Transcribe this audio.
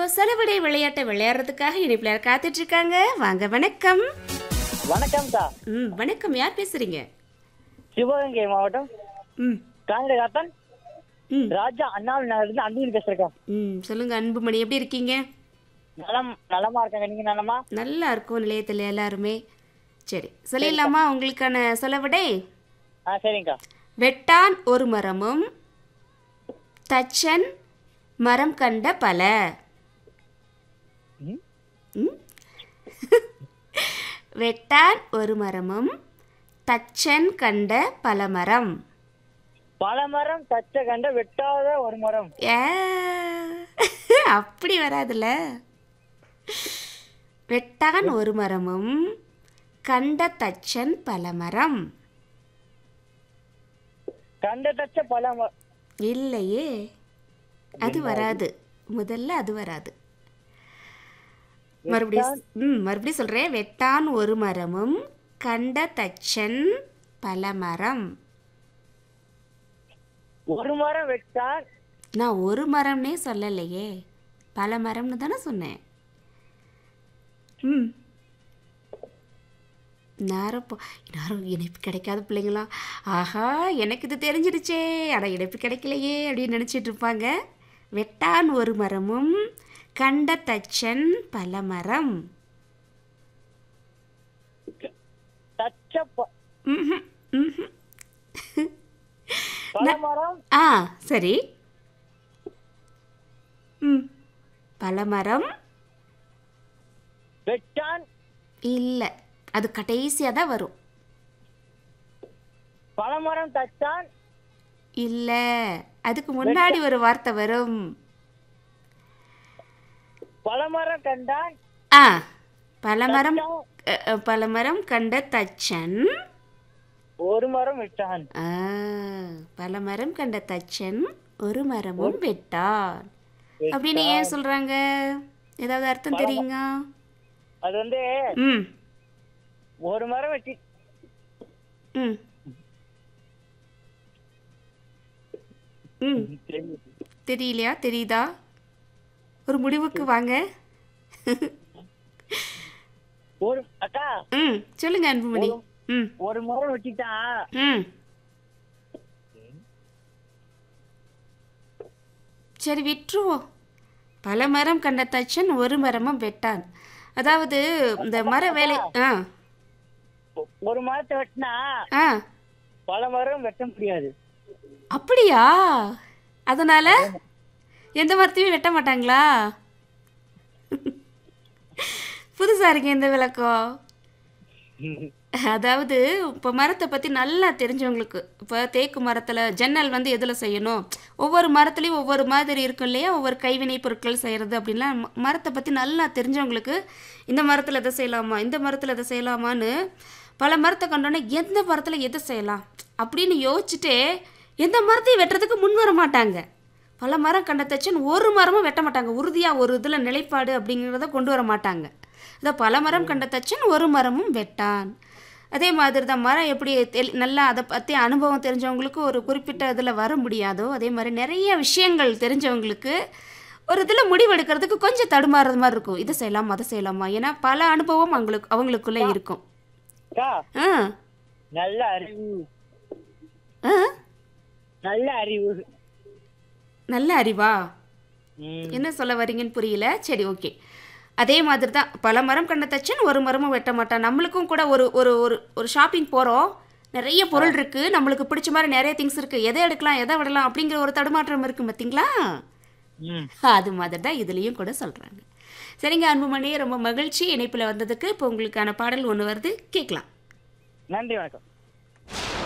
இப்போ செலவிடை விளையாட்டை விளையாடுறதுக்காக இனிப்பில் காத்துட்டு இருக்காங்க வாங்க வணக்கம் வணக்கம் சார் ம் வணக்கம் யார் பேசுறீங்க சிவகங்கை மாவட்டம் ம் காங்கிரகாத்தன் ம் ராஜா அண்ணாவில் நகர்லேருந்து அன்புமணி பேசுறேன் ம் சொல்லுங்க அன்புமணி எப்படி இருக்கீங்க நலம் நலமா இருக்காங்க நீங்க நலமா நல்லா இருக்கும் நிலையத்தில் எல்லாருமே சரி சொல்லிடலாமா உங்களுக்கான செலவிடை ஆ சரிங்கக்கா வெட்டான் ஒரு மரமும் தச்சன் மரம் கண்ட பல ம்? ம்? வெட்டான் ஒரு மரமும் தச்சன் கண்ட பல மரம் பல மரம் தச்ச கண்ட வெட்டாத ஒரு மரம் ஏ அப்படி வராதுல்ல வெட்டான் ஒரு மரமும் கண்ட தச்சன் பல மரம் கண்ட தச்ச பல ம- இல்லையே அது வராது முதல்ல அது வராது மறுபடியும் ம் மறுபடியும் சொல்றேன் வெட்டான் ஒரு மரமும் கண்ட தச்சன் பல மரம் ஒரு மரம் வெட்டான் நான் ஒரு மரம்னே சொல்லலையே பல மரம்னு தானே சொன்னேன் ம் நேரம் போ நேரம் இணைப்பு கிடைக்காத பிள்ளைங்களாம் ஆஹா எனக்கு இது தெரிஞ்சிடுச்சே ஆனால் இணைப்பு கிடைக்கலையே அப்படின்னு நினச்சிட்டு இருப்பாங்க வெட்டான் ஒரு மரமும் கண்ட தச்சன் பல மரம் தச்ச ப- ம்ஹும், ம்ஹும். பல மரம் ஆ சரி ம் பல மரம் வெட்டான் இல்லை அது கடைசியாக தான் வரும் பல மரம் தச்சான் இல்லை அதுக்கு முன்னாடி ஒரு வார்த்தை வரும் பல மரம் கண்டான் ஆ பலமரம் அ, அ, பலமரம் கண்ட தச்சன் ஒரு மரம் வெட்டான் ஆ பலமரம் கண்ட தச்சன் ஒரு மரமும் வெட்டான் அப்படின்னு ஏன் சொல்றாங்க ஏதாவது அர்த்தம் தெரியுங்க அது வந்து ம் ஒரு மரம் வெட்டி ம் ம் தெரியலையா தெரியுதா ஒரு முடிவுக்கு வாங்க ஒரு அக்கா ம் சொல்லுங்க அன்புமணி ம் ஒரு மரம் வெட்டிட்டான் ம் சரி விட்டுருவோம் பல மரம் கண்ட தச்சன் ஒரு மரமும் வெட்டான் அதாவது இந்த மர வேலை ஆ ஒ- ஒரு மரத்தை வெட்டினா ஆ பல மரம் வெட்ட முடியாது அப்படியா அதனால எந்த மரத்தையும் வெட்ட மாட்டாங்களா புதுசா இருக்கு இந்த விளக்கம் அதாவது இப்போ மரத்தை பற்றி நல்லா தெரிஞ்சவங்களுக்கு இப்போ தேக்கு மரத்தில் ஜன்னல் வந்து எதில் செய்யணும் ஒவ்வொரு மரத்துலேயும் ஒவ்வொரு மாதிரி இருக்கும் இல்லையா ஒவ்வொரு கைவினை பொருட்கள் செய்கிறது அப்படின்லாம் ம- மரத்தை பற்றி நல்லா தெரிஞ்சவங்களுக்கு இந்த மரத்தில் எதை செய்யலாமா இந்த மரத்தில் எதை செய்யலாமான்னு பல மரத்தை கண்டோன்னே எந்த மரத்தில் எதை செய்யலாம் அப்படின்னு யோசிச்சுட்டே எந்த மரத்தையும் வெட்டுறதுக்கு முன் வர மாட்டாங்க பல மரம் கண்ட தச்சன் ஒரு மரமும் வெட்ட மாட்டாங்க உறுதியாக ஒரு இதில் நிலைப்பாடு அப்படிங்கிறத கொண்டு வர மாட்டாங்க இதை பல மரம் கண்ட தச்சன் ஒரு மரமும் வெட்டான் அதே மாதிரி தான் மரம் எப்படி தெளி- நல்லா அதை பற்றி அனுபவம் தெரிஞ்சவங்களுக்கு ஒரு குறிப்பிட்ட இதில் வர முடியாதோ அதே மாதிரி நிறைய விஷயங்கள் தெரிஞ்சவங்களுக்கு ஒரு இதில் முடிவெடுக்கிறதுக்கு கொஞ்சம் தடுமாறுற மாதிரி இருக்கும் இதை செய்யலாமா அதை செய்யலாமா ஏன்னா பல அனுபவம் அவங்களுக்கு அவங்களுக்குள்ளே இருக்கும் அக்கா ஆ நல்ல அறிவு ஆ நல்ல அறிவு நல்ல அறிவா ம். என்ன சொல்ல வரீங்கன்னு புரியல சரி ஓகே அதே மாதிரி தான் பல மரம் கண்ட தச்சன் ஒரு மரமும் வெட்ட மாட்டான் நம்மளுக்கும் கூட ஒரு ஒரு ஒரு ஒரு ஷாப்பிங் போகிறோம் நிறைய பொருள் இருக்குது நம்மளுக்கு பிடிச்ச மாதிரி நிறைய திங்ஸ் இருக்குது எதை எடுக்கலாம் எதை விடலாம் அப்படிங்கிற ஒரு தடுமாற்றம் இருக்குது பார்த்தீங்களா ம். அது மாதிரி தான் இதுலேயும் கூட சொல்கிறாங்க சரிங்க அன்புமணி ரொம்ப மகிழ்ச்சி இணைப்பில் வந்ததுக்கு இப்போ உங்களுக்கான பாடல் ஒன்று வருது கேட்கலாம் நன்றி வணக்கம்